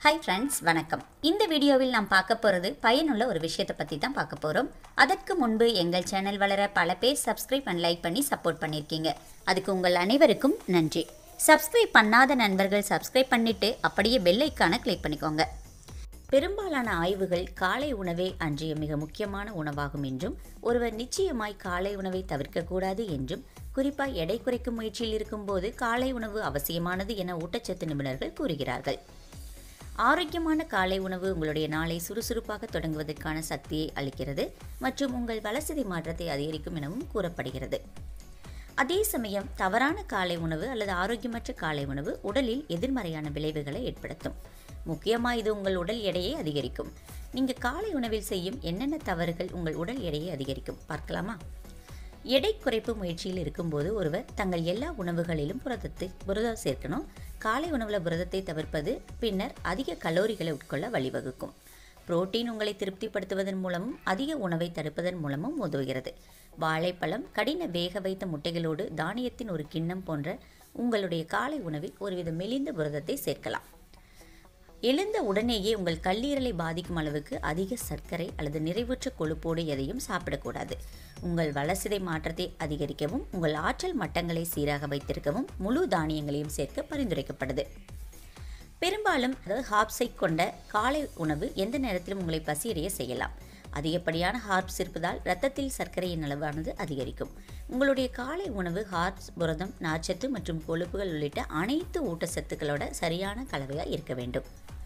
hi friends வணக்கம் இந்த வீடியோவில் நாம் பார்க்க போகிறது பயனுள்ள ஒரு விஷயத்தை பற்றி தான் பார்க்க போகிறோம் அதற்கு முன்பு எங்கள் சேனல் வளர பல பேர் சப்ஸ்கிரைப் அண்ட் லைக் பண்ணி சப்போர்ட் பண்ணியிருக்கீங்க அதுக்கு உங்கள் அனைவருக்கும் நன்றி சப்ஸ்கிரைப் பண்ணாத நண்பர்கள் சப்ஸ்கிரைப் பண்ணிவிட்டு அப்படியே பெல் ஐக்கானை கிளிக் பண்ணிக்கோங்க பெரும்பாலான ஆய்வுகள் காலை உணவே அன்றைய மிக முக்கியமான உணவாகும் என்றும் ஒருவர் நிச்சயமாய் காலை உணவை தவிர்க்கக்கூடாது என்றும் குறிப்பாக எடை குறைக்கும் முயற்சியில் இருக்கும்போது காலை உணவு அவசியமானது என ஊட்டச்சத்து நிபுணர்கள் கூறுகிறார்கள் ஆரோக்கியமான காலை உணவு உங்களுடைய நாளை சுறுசுறுப்பாக தொடங்குவதற்கான சக்தியை அளிக்கிறது மற்றும் உங்கள் வளர்சிதை மாற்றத்தை அதிகரிக்கும் எனவும் கூறப்படுகிறது அதே சமயம் தவறான காலை உணவு அல்லது ஆரோக்கியமற்ற காலை உணவு உடலில் எதிர்மறையான விளைவுகளை ஏற்படுத்தும் முக்கியமாக இது உங்கள் உடல் எடையை அதிகரிக்கும் நீங்கள் காலை உணவில் செய்யும் என்னென்ன தவறுகள் உங்கள் உடல் எடையை அதிகரிக்கும் பார்க்கலாமா எடை குறைப்பு முயற்சியில் இருக்கும்போது ஒருவர் தங்கள் எல்லா உணவுகளிலும் புரதத்தை புரதம் சேர்க்கணும் காலை உணவில் புரதத்தை தவிர்ப்பது பின்னர் அதிக கலோரிகளை உட்கொள்ள வழிவகுக்கும் புரோட்டீன் உங்களை திருப்திப்படுத்துவதன் மூலமும் அதிக உணவை தடுப்பதன் மூலமும் உதவுகிறது வாழைப்பழம் கடின வேக வைத்த முட்டைகளோடு தானியத்தின் ஒரு கிண்ணம் போன்ற உங்களுடைய காலை உணவில் ஒருவித மெலிந்த புரதத்தை சேர்க்கலாம் எழுந்த உடனேயே உங்கள் கல்லீரலை பாதிக்கும் அளவுக்கு அதிக சர்க்கரை அல்லது நிறைவுற்ற கொழுப்போடு எதையும் சாப்பிடக்கூடாது உங்கள் வளர்சிதை மாற்றத்தை அதிகரிக்கவும் உங்கள் ஆற்றல் மட்டங்களை சீராக வைத்திருக்கவும் முழு தானியங்களையும் சேர்க்க பரிந்துரைக்கப்படுது பெரும்பாலும் அதாவது ஹாப்ஸை கொண்ட காலை உணவு எந்த நேரத்திலும் உங்களை பசியடைய செய்யலாம் அதிகப்படியான ஹார்ப்ஸ் இருப்பதால் இரத்தத்தில் சர்க்கரையின் அளவானது அதிகரிக்கும் உங்களுடைய காலை உணவு ஹார்ப்ஸ் புரதம் நார்ச்சத்து மற்றும் கொழுப்புகள் உள்ளிட்ட அனைத்து ஊட்டச்சத்துக்களோட சரியான கலவையாக இருக்க வேண்டும்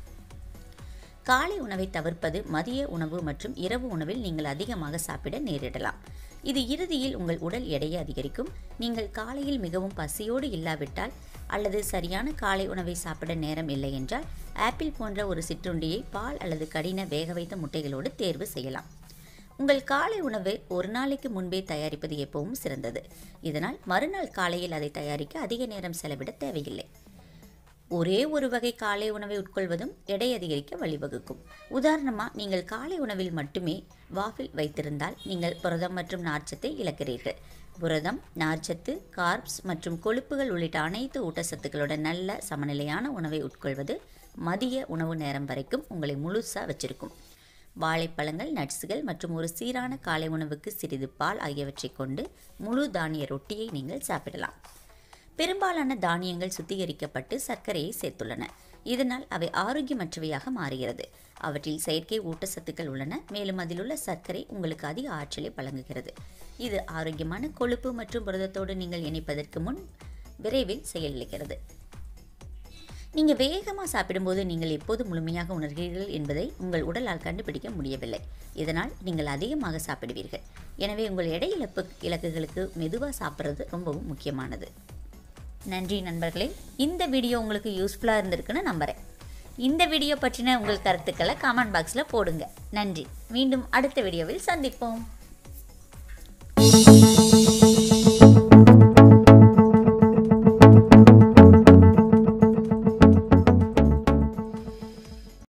காலை உணவை தவிர்ப்பது மதிய உணவு மற்றும் இரவு உணவில் நீங்கள் அதிகமாக சாப்பிட நேரிடலாம் இது இறுதியில் உங்கள் உடல் எடையை அதிகரிக்கும் நீங்கள் காலையில் மிகவும் பசியோடு இல்லாவிட்டால் அல்லது சரியான காலை உணவை சாப்பிட நேரம் இல்லை என்றால் ஆப்பிள் போன்ற ஒரு சிற்றுண்டியை பால் அல்லது கடின வேக வைத்த முட்டைகளோடு தேர்வு செய்யலாம் உங்கள் காலை உணவை ஒரு நாளைக்கு முன்பே தயாரிப்பது எப்பவும் சிறந்தது இதனால் மறுநாள் காலையில் அதை தயாரிக்க அதிக நேரம் செலவிட தேவையில்லை ஒரே ஒரு வகை காலை உணவை உட்கொள்வதும் எடை அதிகரிக்க வழிவகுக்கும் உதாரணமாக நீங்கள் காலை உணவில் மட்டுமே வாஃபில் வைத்திருந்தால் நீங்கள் புரதம் மற்றும் நார்ச்சத்தை இழக்கிறீர்கள் புரதம் நார்ச்சத்து கார்ப்ஸ் மற்றும் கொழுப்புகள் உள்ளிட்ட அனைத்து ஊட்டச்சத்துக்களுடன் நல்ல சமநிலையான உணவை உட்கொள்வது மதிய உணவு நேரம் வரைக்கும் உங்களை முழுசாக வச்சிருக்கும் வாழைப்பழங்கள் நட்ஸுகள் மற்றும் ஒரு சீரான காலை உணவுக்கு சிறிது பால் ஆகியவற்றை கொண்டு முழு தானிய ரொட்டியை நீங்கள் சாப்பிடலாம் பெரும்பாலான தானியங்கள் சுத்திகரிக்கப்பட்டு சர்க்கரையை சேர்த்துள்ளன இதனால் அவை ஆரோக்கியமற்றவையாக மாறுகிறது அவற்றில் செயற்கை ஊட்டச்சத்துக்கள் உள்ளன மேலும் அதில் உள்ள சர்க்கரை உங்களுக்கு அதிக ஆற்றலை வழங்குகிறது இது ஆரோக்கியமான கொழுப்பு மற்றும் புரதத்தோடு நீங்கள் இணைப்பதற்கு முன் விரைவில் செயலிழக்கிறது நீங்கள் வேகமாக சாப்பிடும்போது நீங்கள் எப்போது முழுமையாக உணர்கிறீர்கள் என்பதை உங்கள் உடலால் கண்டுபிடிக்க முடியவில்லை இதனால் நீங்கள் அதிகமாக சாப்பிடுவீர்கள் எனவே உங்கள் எடை இழப்பு இலக்குகளுக்கு மெதுவாக சாப்பிட்றது ரொம்பவும் முக்கியமானது நன்றி நண்பர்களே இந்த வீடியோ உங்களுக்கு யூஸ்ஃபுல்லாக இருந்திருக்குன்னு நம்புகிறேன் இந்த வீடியோ பற்றின உங்கள் கருத்துக்களை காமெண்ட் பாக்ஸில் போடுங்க நன்றி மீண்டும் அடுத்த வீடியோவில் சந்திப்போம்